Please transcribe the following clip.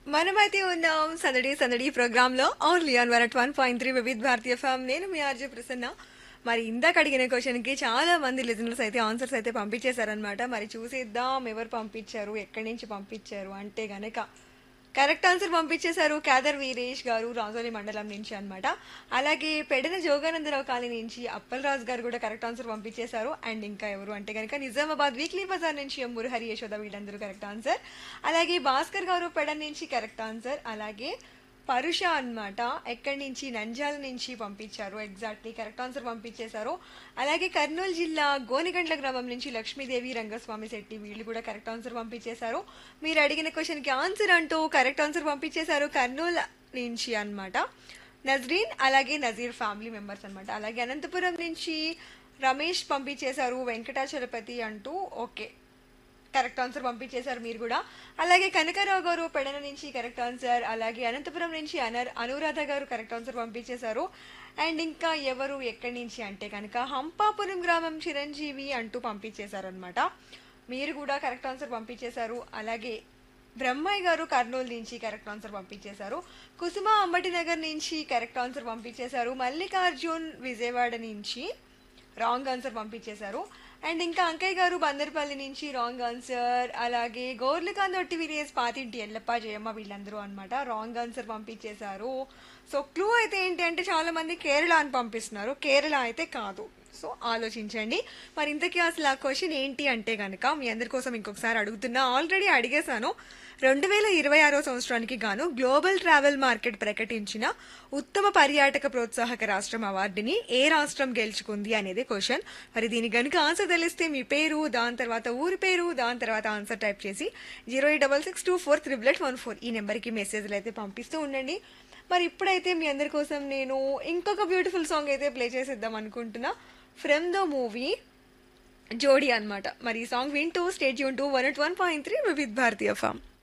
మనమైతే ఉన్నాం సందడి సందడి ప్రోగ్రామ్ లో only on one one point three Vividh Bharatiya FM నేను మీ ఆర్జే ప్రసన్న మరి ఇందాక అడిగిన క్వశ్చన్ కి చాలా మంది లిజనర్స్ అయితే ఆన్సర్స్ అయితే పంపించేశారనమాట మరి చూసేద్దాం ఎవరు పంపించారు ఎక్కడి నుంచి పంపించారు అంటే గనక కరెక్ట్ ఆన్సర్ పంపించేశారు కేదర్ వీరేష్ గారు రాజోలి మండలం నుంచి అన్నమాట అలాగే పెడన జోగానందరావు కాలనీ నుంచి అప్పలరాజు గారు కూడా కరెక్ట్ ఆన్సర్ పంపించేశారు అండ్ ఇంకా ఎవరు అంటే కనుక నిజామాబాద్ వీక్లీ బజార్ నుంచి ఎం మురహరి యశోద వీళ్ళందరూ కరెక్ట్ ఆన్సర్ అలాగే భాస్కర్ గారు పెడన్ నుంచి కరెక్ట్ ఆన్సర్ అలాగే పరుష అన్నమాట ఎక్కడి నుంచి నంజాల నుంచి పంపించారు ఎగ్జాక్ట్లీ కరెక్ట్ ఆన్సర్ పంపించేశారు అలాగే కర్నూలు జిల్లా గోనిగండ్ల గ్రామం నుంచి లక్ష్మీదేవి రంగస్వామి శెట్టి వీళ్ళు కూడా కరెక్ట్ ఆన్సర్ పంపించేశారు మీరు అడిగిన క్వశ్చన్ కి ఆన్సర్ అంటూ కరెక్ట్ ఆన్సర్ పంపించేశారు కర్నూలు నుంచి అన్నమాట నజరీన్ అలాగే నజీర్ ఫ్యామిలీ మెంబర్స్ అన్నమాట అలాగే అనంతపురం నుంచి రమేష్ పంపించేశారు వెంకటాచలపతి అంటూ ఓకే కరెక్ట్ ఆన్సర్ పంపించేశారు మీరు కూడా అలాగే కనకరావు గారు పెడన నుంచి కరెక్ట్ ఆన్సర్ అలాగే అనంతపురం నుంచి అనర్ అనురాధ గారు కరెక్ట్ ఆన్సర్ పంపించేశారు అండ్ ఇంకా ఎవరు ఎక్కడి నుంచి అంటే కనుక హంపాపురం గ్రామం చిరంజీవి అంటూ పంపించేశారు అనమాట మీరు కూడా కరెక్ట్ ఆన్సర్ పంపించేశారు అలాగే బ్రహ్మయ్య గారు కర్నూలు నుంచి కరెక్ట్ ఆన్సర్ పంపించేశారు కుసుమ అంబటి నగర్ నుంచి కరెక్ట్ ఆన్సర్ పంపించేశారు మల్లికార్జున్ విజయవాడ నుంచి రాంగ్ ఆన్సర్ పంపించేశారు అండ్ ఇంకా అంకయ్య గారు బందర్పల్లి నుంచి రాంగ్ ఆన్సర్ అలాగే గోర్లకాంద్ ఒట్టి విలేజ్ పాతింటి ఎల్లప్ప జయమ్మ వీళ్ళందరూ అన్నమాట రాంగ్ ఆన్సర్ పంపించేశారు సో క్లూ అయితే ఏంటి అంటే చాలా మంది కేరళ అని పంపిస్తున్నారు కేరళ అయితే కాదు సో ఆలోచించండి మరి ఇంతకీ అసలు ఆ క్వశ్చన్ ఏంటి అంటే కనుక మీ అందరి కోసం ఇంకొకసారి అడుగుతున్నా ఆల్రెడీ అడిగేశాను రెండు వేల ఇరవై ఆరో సంవత్సరానికి గాను గ్లోబల్ ట్రావెల్ మార్కెట్ ప్రకటించిన ఉత్తమ పర్యాటక ప్రోత్సాహక రాష్ట్రం అవార్డుని ఏ రాష్ట్రం గెలుచుకుంది అనేది క్వశ్చన్ మరి దీని గనుక ఆన్సర్ తెలిస్తే మీ పేరు దాని తర్వాత ఊరి పేరు దాని తర్వాత ఆన్సర్ టైప్ చేసి zero eight double six two four triple eight one four ఈ నెంబర్కి మెసేజ్లు అయితే పంపిస్తూ ఉండండి మరి ఇప్పుడైతే మీ అందరి కోసం నేను ఇంకొక బ్యూటిఫుల్ సాంగ్ అయితే ప్లే చేసేద్దాం అనుకుంటున్నా ఫ్రమ్ ద మూవీ జోడీ అన్నమాట మరి ఈ సాంగ్ వింటూ stay tune to one at one point three Vividh Bharatiya form